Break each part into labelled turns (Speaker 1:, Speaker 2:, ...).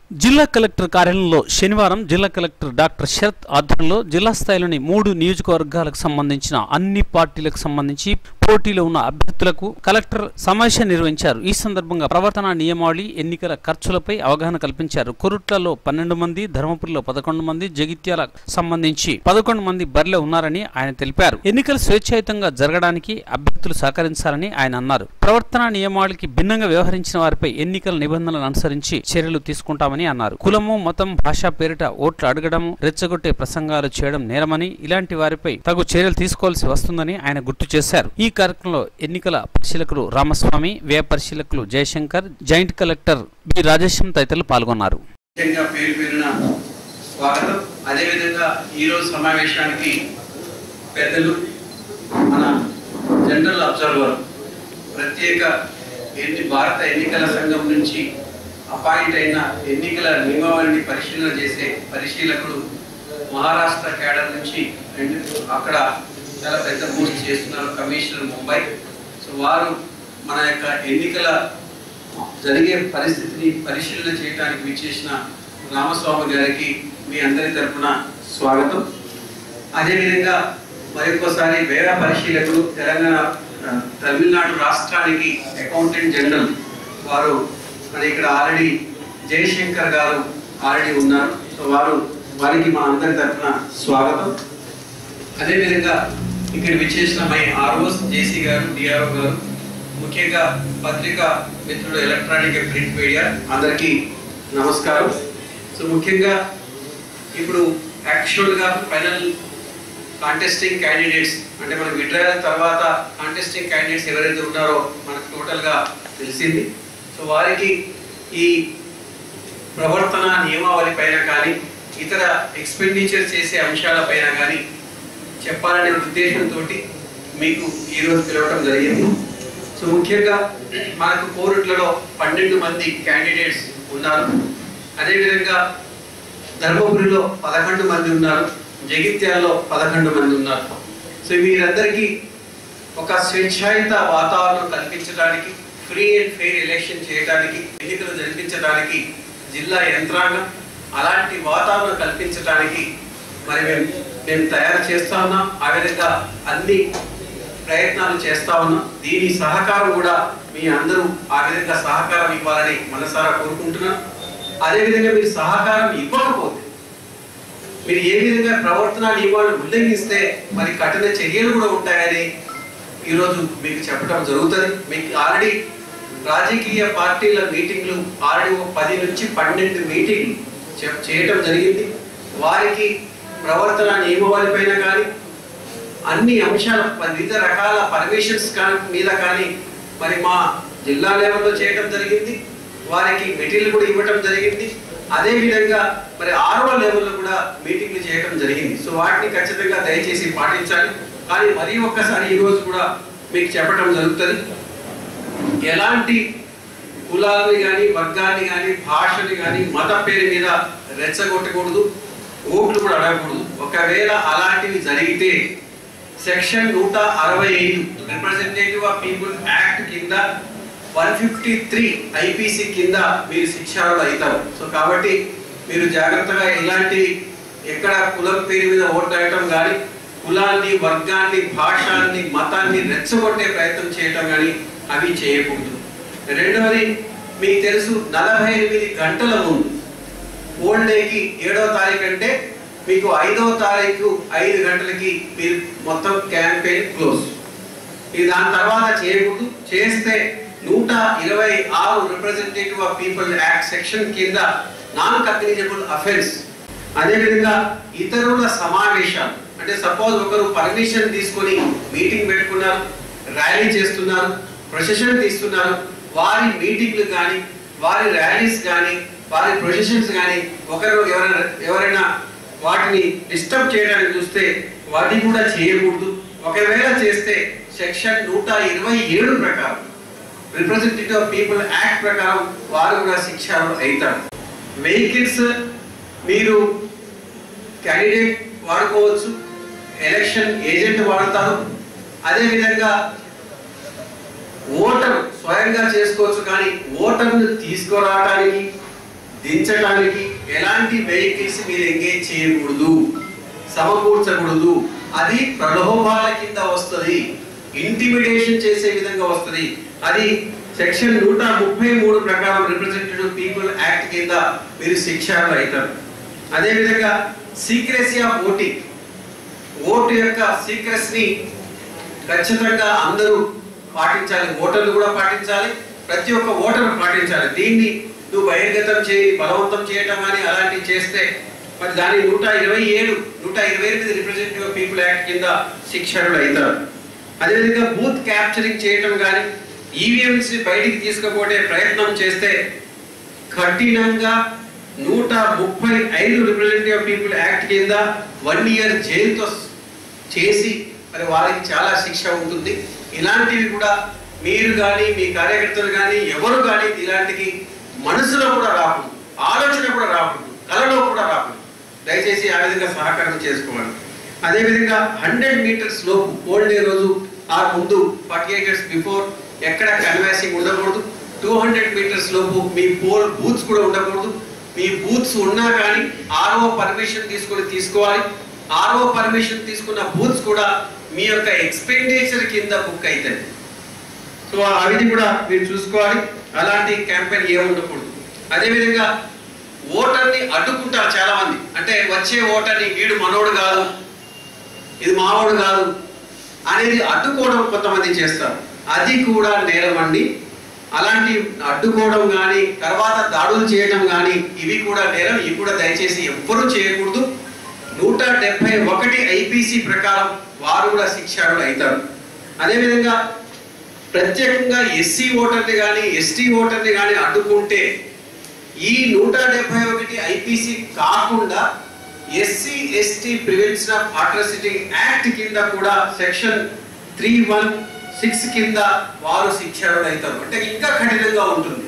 Speaker 1: జిల్లా కలెక్టర్ కార్యాలయంలో శనివారం జిల్లా కలెక్టర్ డాక్టర్ శరత్ ఆధ్వర్యంలో జిల్లా స్థాయిలోని మూడు నియోజకవర్గాలకు సంబంధించిన అన్ని పార్టీలకు సంబంధించి పోటీలో ఉన్న అభ్యర్థులకు కలెక్టర్ సమావేశం నిర్వహించారు ఈ సందర్భంగా ప్రవర్తన నియమావళి ఎన్నికల ఖర్చులపై అవగాహన కల్పించారు కొరుట్లలో పన్నెండు మంది ధర్మపురిలో పదకొండు మంది జగిత్యాల సంబంధించి పదకొండు మంది బరిలో ఉన్నారని ఆయన తెలిపారు ఎన్నికలు స్వేచ్ఛాయుతంగా జరగడానికి అభ్యర్థులు సహకరించాలని ఆయన అన్నారు ప్రవర్తన నియమావళికి భిన్నంగా వ్యవహరించిన వారిపై ఎన్నికల నిబంధనలను అనుసరించి చర్యలు తీసుకుంటామని అన్నారు కులము మతం భాష పేరిట ఓట్లు అడగడం రెచ్చగొట్టే ప్రసంగాలు చేయడం నేరమని ఇలాంటి వారిపై తగు చర్యలు తీసుకోవాల్సి వస్తుందని ఆయన గుర్తు చేశారు ఈ కార్యక్రమంలో ఎన్నికల పరిశీలకులు రామస్వామి వ్యయ పరిశీలకులు Jayashankar joint collector B Rajesham తదితరులు పాల్గొన్నారు
Speaker 2: ముఖ్యంగా పేరు పేరున స్వాగతం అదేవిధంగా ఈరోజు సమావేశానికి పెద్దలు మన జనరల్ అబ్జర్వర్ ప్రత్యేక ఎన్ని భారత ఎన్నికల సంఘం నుంచి అపాయింట్ అయిన ఎన్నికల నియమావళిని పరిశీలన చేసే పరిశీలకుడు మహారాష్ట్ర కేడర్ నుంచి రెండు అక్కడ చాలా పెద్ద పోస్ట్ చేస్తున్నారు కమిషనర్ ముంబై సో వారు మన యొక్క ఎన్నికల జరిగే పరిస్థితిని పరిశీలన చేయడానికి విచ్చేసిన రామస్వామి గారికి మీ అందరి తరపున స్వాగతం అదేవిధంగా మరొకసారి వ్యయ పరిశీలకులు తెలంగాణ ఆ, తమిళనాడు రాష్ట్రానికి అకౌంటెంట్ జనరల్ వారు మరి ఇక్కడ ఆల్రెడీ జయశంకర్ గారు ఆల్రెడీ ఉన్నారు సో వారు వారికి మా అందరి తరపున స్వాగతం అదేవిధంగా ఇక్కడ విచ్చేసిన మై ఆర్ఓస్ జేసీ గారు డిఆర్ఓ గారు ముఖ్యంగా పత్రికా మిత్రుడు ఎలక్ట్రానిక్ ప్రింట్ మీడియా అందరికీ నమస్కారం సో ముఖ్యంగా ఇప్పుడు యాక్చువల్గా ఫైనల్ కాంటెస్టింగ్ క్యాండిడేట్స్ అంటే మనకు విడ్రాయల్ తర్వాత కాంటెస్టింగ్ క్యాండిడేట్స్ ఎవరైతే ఉన్నారో మనకు టోటల్గా తెలిసింది సో వారికి ఈ ప్రవర్తన నియమావళి పైన కానీ ఇతర ఎక్స్పెండిచర్ చేసే అంశాల పైన కానీ చెప్పాలనే ఉద్దేశంతో మీకు ఈరోజు పిలవడం జరిగింది సో ముఖ్యంగా మనకు కోరుట్లలో పన్నెండు మంది క్యాండిడేట్స్ ఉన్నారు అదేవిధంగా ధర్మపురిలో పదకొండు మంది ఉన్నారు జగిత్యాలలో పదకొండు మంది ఉన్నారు సో వీరందరికీ ఒక స్వేచ్ఛాయుత వాతావరణం కల్పించడానికి ఫ్రీ అండ్ ఫెయిర్ ఎలక్షన్ చేయడానికి ఎన్నికలు జరిపించడానికి జిల్లా యంత్రాంగం అలాంటి వాతావరణం కల్పించడానికి మరి మేము మేము తయారు చేస్తా ఉన్నాం ఆ విధంగా అన్ని ప్రయత్నాలు చేస్తా ఉన్నాం దీని సహకారం కూడా మీ అందరూ ఆ విధంగా సహకారం ఇవ్వాలని మనసారా కోరుకుంటున్నాం అదేవిధంగా మీరు సహకారం ఇవ్వకపోతే మీరు ఏ విధంగా ప్రవర్తన నియమాలను ఉల్లంఘిస్తే మరి కఠిన చర్యలు కూడా ఉంటాయని ఈరోజు మీకు చెప్పడం జరుగుతుంది మీకు ఆల్రెడీ రాజకీయ పార్టీల మీటింగ్లు ఆల్రెడీ ఒక పది నుంచి పన్నెండు మీటింగ్లు చెప్- చేయటం జరిగింది వారికి ప్రవర్తన నియమావళి పైన కానీ అన్ని అంశాల వివిధ రకాల పర్మిషన్స్ మీద కానీ మరి మా జిల్లా లెవెల్లో చేయడం జరిగింది వారికి మెటీరియల్ కూడా ఇవ్వటం జరిగింది అదే విధంగా మరి ఆరో లెవెల్లో కూడా మీటింగ్లు చేయడం జరిగింది సో వాటిని ఖచ్చితంగా దయచేసి పాటించాలి కానీ మరీ ఒక్కసారి ఈ రోజు కూడా మీకు చెప్పడం జరుగుతుంది ఎలాంటి కులాలని కానీ వర్గాన్ని కానీ భాషని కానీ మత పేరు మీద రెచ్చగొట్టకూడదు ఓట్లు కూడా అడగకూడదు ఒకవేళ అలాంటివి జరిగితే సెక్షన్ నూట అరవై ఐదు రిప్రజెంటేటివ్ ఆఫ్ పీపుల్ యాక్ట్ కింద వన్ ఫిఫ్టీ త్రీ ఐపీసీ కింద మీరు శిక్షార్హులు అవుతారు సో కాబట్టి మీరు జాగ్రత్తగా ఇలాంటి ఎక్కడ కులం పేరు మీద ఓట్లు అడగటం కానీ కులాన్ని వర్గాన్ని భాషాన్ని మతాన్ని రెచ్చగొట్టే ప్రయత్నం చేయటం కానీ అవి చేయకూడదు రెండవది మీకు తెలుసు నలభై ఎనిమిది గంటల ముందు ఓల్డ్ డేకి ఏడవ తారీఖు అంటే మీకు ఐదవ తారీఖు ఐదు గంటలకి మీరు మొత్తం క్యాంపెయిన్ క్లోజ్ ఇది దాని తర్వాత చేయకూడదు చేస్తే నూట ఇరవై ఆరు representative of people act section కింద నాన్ కగ్నిజబుల్ అఫెన్స్ అదేవిధంగా ఇతరుల సమావేశాలు అంటే సపోజ్ ఒకరు పర్మిషన్ తీసుకొని మీటింగ్ పెట్టుకున్నారు ర్యాలీ చేస్తున్నారు ప్రొసెషన్ తీస్తున్నారు వారి మీటింగ్లు కానీ వారి ర్యాలీస్ కానీ వారి ప్రొసెషన్స్ కానీ ఒకరు ఎవరైనా ఎవరైనా వాటిని డిస్టర్బ్ చేయడానికి చూస్తే వాటిని కూడా చేయకూడదు ఒకవేళ చేస్తే సెక్షన్ నూట ఇరవై ఏడు ప్రకారం రిప్రజెంటేటివ్ ఆఫ్ పీపుల్ యాక్ట్ ప్రకారం వారు కూడా శిక్షలు అవుతారు వెహికల్స్ మీరు క్యాండిడేట్ వాడుకోవచ్చు ఎలక్షన్ ఏజెంట్ వాడతారు అదేవిధంగా ఓటర్ స్వయంగా చేసుకోవచ్చు కానీ ఓటర్ను తీసుకురావడానికి దించడానికి ఎలాంటి వెహికల్స్ మీరు ఎంగేజ్ చేయకూడదు సమకూర్చకూడదు అది ప్రలోభాల కింద వస్తుంది ఇంటిమిడేషన్ చేసే విధంగా వస్తుంది అది సెక్షన్ నూట ముప్పై మూడు ప్రకారం రిప్రజెంటేటివ్ పీపుల్ యాక్ట్ కింద మీరు శిక్షార్హులు అవుతారు అదేవిధంగా సీక్రెసీ ఆఫ్ ఓటింగ్ ఓటు యొక్క సీక్రెస్ ని ఖచ్చితంగా అందరూ పాటించాలి ఓటర్లు కూడా పాటించాలి ప్రతి ఒక్క ఓటర్ పాటించాలి దీన్ని నువ్వు బహిర్గతం చేయి బలవంతం చేయటం కానీ అలాంటివి చేస్తే మరి దాని నూట ఇరవై ఏడు నూట ఇరవై ఎనిమిది రిప్రజెంటేటివ్ పీపుల్ యాక్ట్ కింద శిక్షణలు అవుతారు అదేవిధంగా బూత్ క్యాప్చరింగ్ చేయటం కానీ ఈవీఎంస్ బయటికి తీసుకుపోతే ప్రయత్నం చేస్తే కఠినంగా నూట ముప్పై ఐదు రిప్రజెంటేటివ్ పీపుల్ యాక్ట్ కింద వన్ ఇయర్ జైలుతో చేసి మరి వారికి చాలా శిక్ష ఉంటుంది ఇలాంటివి కూడా మీరు కానీ మీ కార్యకర్తలు కానీ ఎవరు కానీ ఇలాంటికి మనసులో కూడా రాకూడదు ఆలోచన కూడా రాకూడదు కలలో కూడా రాకూడదు దయచేసి ఆ విధంగా సహకారం చేసుకోవాలి అదేవిధంగా హండ్రెడ్ మీటర్స్ లోపు పోల్ డే రోజు ఆ ముందు ఫార్టీ ఎయిట్ ఇయర్స్ బిఫోర్ ఎక్కడ కన్వాసింగ్ ఉండకూడదు టూ హండ్రెడ్ మీటర్స్ లోపు మీ పోల్ బూత్స్ కూడా ఉండకూడదు మీ బూత్స్ ఉన్నా కానీ ఆర్ఓ పర్మిషన్ తీసుకొని తీసుకోవాలి ఆర్ఓ పర్మిషన్ తీసుకున్న బూత్స్ కూడా మీ యొక్క ఎక్స్పెండిచర్ కింద బుక్ అవుతుంది సో అవి కూడా మీరు చూసుకోవాలి అలాంటి క్యాంపెయిన్ ఏ ఉండకూడదు అదేవిధంగా ఓటర్ని అడ్డుకుంటారు చాలా మంది అంటే వచ్చే ఓటర్ని వీడు మనోడు కాదు ఇది మావాడు కాదు అనేది అడ్డుకోవడం కొంతమంది చేస్తారు అది కూడా నేరం అండి అలాంటి అడ్డుకోవడం కానీ తర్వాత దాడులు చేయడం కానీ ఇవి కూడా నేరం ఇవి కూడా దయచేసి ఎవ్వరూ చేయకూడదు నూట డెబ్బై ఒకటి ఐపీసీ ప్రకారం వారు కూడా శిక్షార్హులు అవుతారు అదేవిధంగా ప్రత్యేకంగా ఎస్సీ ఓటర్ని కానీ ఎస్టీ ఓటర్ని కానీ అడ్డుకుంటే ఈ నూట డెబ్బై ఒకటి ఐపీసీ కాకుండా SC ST prevention of atrocity act కింద కూడా సెక్షన్ త్రీ వన్ సిక్స్ కింద వారు శిక్షార్హులు అవుతారు అంటే ఇంకా కఠినంగా ఉంటుంది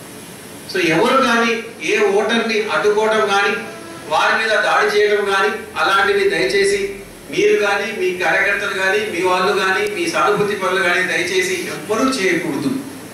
Speaker 2: సో ఎవరు కానీ ఏ ఓటర్ని అడ్డుకోవడం కానీ వారి మీద దాడి చేయడం కానీ అలాంటివి దయచేసి మీరు కానీ మీ కార్యకర్తలు కానీ మీ వాళ్ళు కానీ మీ సానుభూతి పనులు కానీ దయచేసి ఎవ్వరూ చేయకూడదు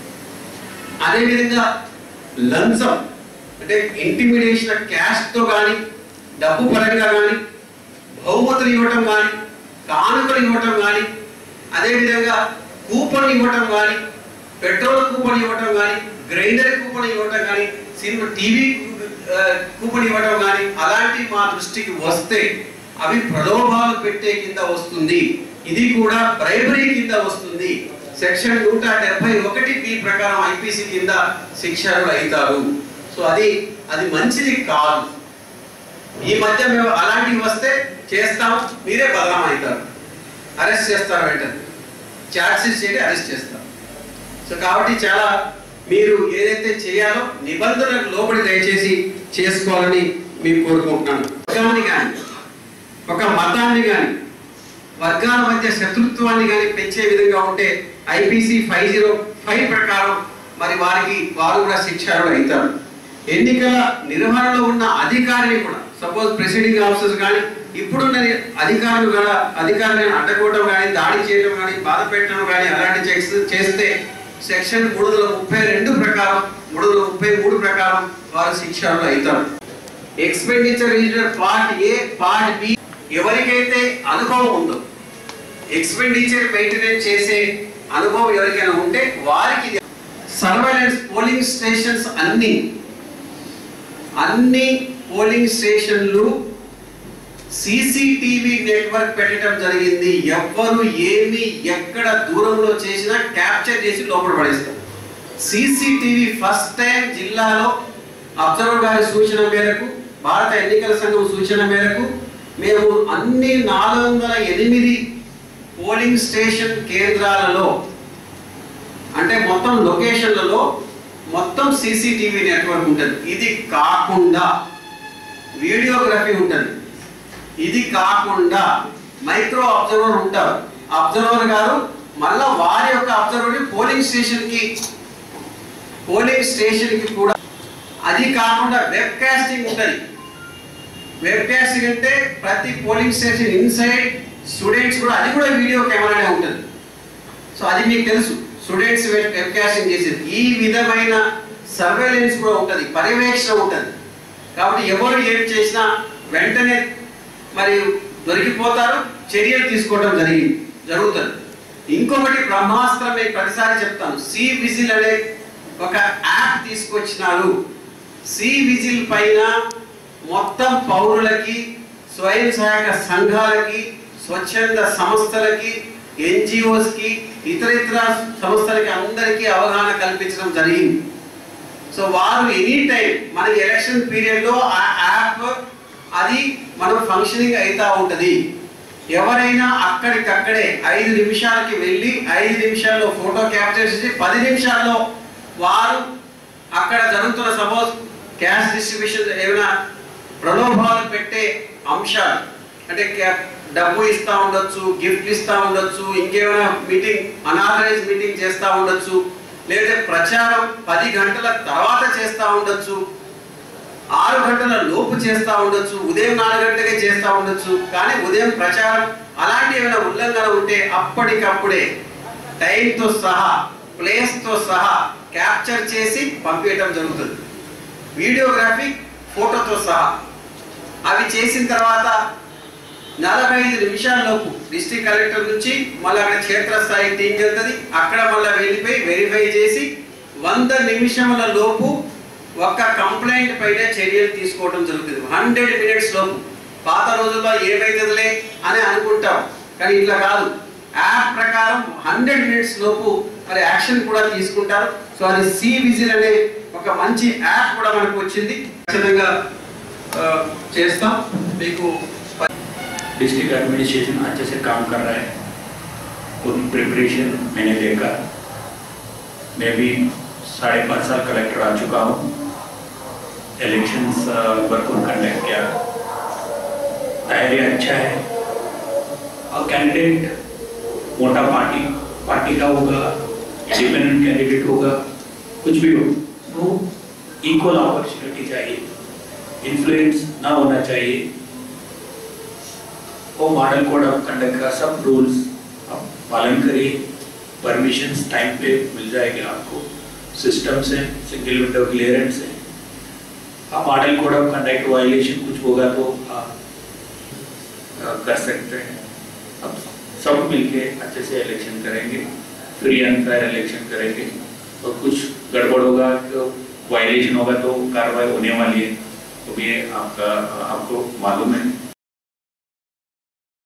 Speaker 2: అదేవిధంగా లంచం అంటే ఇంటిమిడేషన్ క్యాష్ తో కానీ డబ్బు పరంగా కానీ బహుమతులు ఇవ్వటం కానీ కానుకలు ఇవ్వటం కానీ అదేవిధంగా కూపన్ ఇవ్వటం కానీ పెట్రోల్ కూపన్ ఇవ్వటం కానీ గ్రైండర్ కూపన్ ఇవ్వటం కానీ సినిమా టీవీ కూపన్ ఇవ్వటం కానీ అలాంటి మా దృష్టికి వస్తే అవి ప్రలోభాలు పెట్టే కింద వస్తుంది ఇది కూడా బ్రైబరీ కింద వస్తుంది సెక్షన్ నూట డెబ్బై ఒకటి బి ప్రకారం ఐపీసీ కింద శిక్షలు అవుతారు సో అది అది మంచిది కాదు ఈ మధ్య మేము అలాంటివి వస్తే చేస్తాం మీరే బదనాం అవుతారు అరెస్ట్ చేస్తారు వెంటనే చార్జ్షీట్ చేసి అరెస్ట్ చేస్తారు సో కాబట్టి చాలా మీరు ఏదైతే చేయాలో నిబంధనలకు లోబడి దయచేసి చేసుకోవాలని మీకు కోరుకుంటున్నాను వర్గాన్ని కానీ ఒక మతాన్ని కానీ వర్గాల మధ్య శత్రుత్వాన్ని కానీ పెంచే విధంగా ఉంటే ఐపీసీ ఫైవ్ జీరో ఫైవ్ ప్రకారం మరి వారికి వారు కూడా శిక్షార్హులు అవుతారు ఎన్నికల నిర్వహణలో ఉన్న అధికారిని కూడా సపోజ్ ప్రెసిడింగ్ ఆఫీసర్స్ కానీ ఇప్పుడున్న అధికారులు కూడా అధికారులను అడ్డకోవడం కానీ దాడి చేయడం కానీ బాధ పెట్టడం కానీ అలాంటి చేస్- చేస్తే సెక్షన్ మూడు వందల ముప్పై రెండు ప్రకారం మూడు వందల ముప్పై మూడు ప్రకారం వారు శిక్షార్హులు అవుతారు expenditure register part A part B ఎవరికైతే అనుభవం ఉందో ఎక్స్పెండిచర్ మెయింటెనెన్స్ చేసే అనుభవం ఎవరికైనా ఉంటే వారికి సర్వైలెన్స్ పోలింగ్ స్టేషన్స్ అన్ని అన్ని పోలింగ్ స్టేషన్లు సీసీటీవీ నెట్వర్క్ పెట్టడం జరిగింది ఎవ్వరు ఏమి ఎక్కడ దూరంలో చేసినా క్యాప్చర్ చేసి లోపల పడేస్తారు సీసీటీవీ ఫస్ట్ టైం జిల్లాలో అబ్జర్వర్ గారి సూచన మేరకు భారత ఎన్నికల సంఘం సూచన మేరకు మేము అన్ని నాలుగు వందల ఎనిమిది పోలింగ్ స్టేషన్ కేంద్రాలలో అంటే మొత్తం లొకేషన్లలో మొత్తం సీసీటీవీ నెట్వర్క్ ఉంటుంది ఇది కాకుండా వీడియోగ్రఫీ ఉంటుంది ఇది కాకుండా మైక్రో అబ్జర్వర్ ఉంటారు అబ్జర్వర్ గారు మళ్ళా వారి యొక్క అబ్జర్వర్ పోలింగ్ స్టేషన్ కి పోలింగ్ స్టేషన్ కి కూడా అది కాకుండా వెబ్ కాస్టింగ్ ఉంటుంది వెబ్ కాస్టింగ్ అంటే ప్రతి పోలింగ్ స్టేషన్ ఇన్సైడ్ స్టూడెంట్స్ కూడా అది కూడా వీడియో కెమెరానే ఉంటుంది సో అది మీకు తెలుసు స్టూడెంట్స్ వెబ్ కాస్టింగ్ చేసేది ఈ విధమైన సర్వేలెన్స్ కూడా ఉంటుంది పర్యవేక్షణ ఉంటుంది కాబట్టి ఎవరు ఏం చేసినా వెంటనే మరి దొరికిపోతారు చర్యలు తీసుకోవడం జరిగింది జరుగుతుంది ఇంకొకటి బ్రహ్మాస్త్రం నేను ప్రతిసారి చెప్తాను సి విజిల్ అనే ఒక యాప్ తీసుకొచ్చినారు సి విజిల్ పైన మొత్తం పౌరులకి స్వయం సహాయక సంఘాలకి స్వచ్ఛంద సంస్థలకి ఎన్జిఓస్ కి ఇతర ఇతర సంస్థలకి అందరికీ అవగాహన కల్పించడం జరిగింది సో వారు ఎనీ టైం మనకి ఎలక్షన్ పీరియడ్ లో ఆ యాప్ అది మనం ఫంక్షనింగ్ అవుతా ఉంటది ఎవరైనా అక్కడికక్కడే ఐదు నిమిషాలకి వెళ్ళి ఐదు నిమిషాల్లో ఫోటో క్యాప్చర్ చేసి పది నిమిషాల్లో వారు అక్కడ జరుగుతున్న సపోజ్ క్యాష్ డిస్ట్రిబ్యూషన్ ఏమైనా ప్రలోభాలు పెట్టే అంశాలు అంటే క్యా- డబ్బు ఇస్తా ఉండొచ్చు గిఫ్ట్ ఇస్తా ఉండొచ్చు ఇంకేమైనా మీటింగ్ అనాథరైజ్ మీటింగ్ చేస్తా ఉండొచ్చు లేదా ప్రచారం పది గంటల తర్వాత చేస్తా ఉండొచ్చు ఆరు గంటల లోపు చేస్తా ఉండొచ్చు ఉదయం నాలుగు గంటలకే చేస్తా ఉండొచ్చు కానీ ఉదయం ప్రచారం అలాంటి ఏమైనా ఉల్లంఘన ఉంటే అప్పటికప్పుడే టైంతో సహా ప్లేస్తో సహా క్యాప్చర్ చేసి పంపించడం జరుగుతుంది వీడియోగ్రఫీ ఫోటోతో సహా అవి చేసిన తర్వాత నలభై ఐదు నిమిషాల్లోపు డిస్ట్రిక్ట్ కలెక్టర్ నుంచి మళ్ళీ అక్కడ క్షేత్రస్థాయి టీం వెళ్తుంది అక్కడ మళ్ళీ వెళ్ళిపోయి వెరిఫై చేసి వంద నిమిషముల లోపు ఒక్క కంప్లైంట్ పైన చర్యలు తీసుకోవడం జరుగుతుంది హండ్రెడ్ మినిట్స్ లోపు పాత రోజుల్లో ఏమైతుందిలే అని అనుకుంటాం కానీ ఇట్లా కాదు యాప్ ప్రకారం హండ్రెడ్ మినిట్స్ లోపు మరి యాక్షన్ కూడా తీసుకుంటారు సో అది సి విజిల్ అనే ఒక మంచి యాప్ కూడా మనకు వచ్చింది ఖచ్చితంగా ఆ, చేస్తాం మీకు
Speaker 3: डिस्ट्रिक्ट एडमिनिस्ट्रेशन अच्छे से काम कर रहा है पूरी प्रिपरेशन मैंने देखा मैं भी साढ़े पाँच साल कलेक्टर आ चुका हूँ इलेक्शंस भरपूर कंडक्ट किया तैयारी अच्छा है और कैंडिडेट मोटा पार्टी पार्टी का होगा इंडिपेंडेंट कैंडिडेट होगा कुछ भी हो तो इक्वल अपॉर्चुनिटी चाहिए इन्फ्लुएंस ना होना चाहिए वो मॉडल कोड ऑफ कंडक्ट का सब रूल्स आप पालन करिए परमिशन टाइम पे मिल जाएगी आपको सिस्टम से सिंगल विंडो क्लियरेंस है आप model code of conduct violation कुछ होगा तो आप अ, कर सकते हैं अब सब मिलके अच्छे से इलेक्शन करेंगे फ्री एंड फेयर इलेक्शन करेंगे और कुछ गड़बड़ होगा तो वायलेशन होगा तो कार्रवाई होने वाली है तो ये आपका आपको मालूम है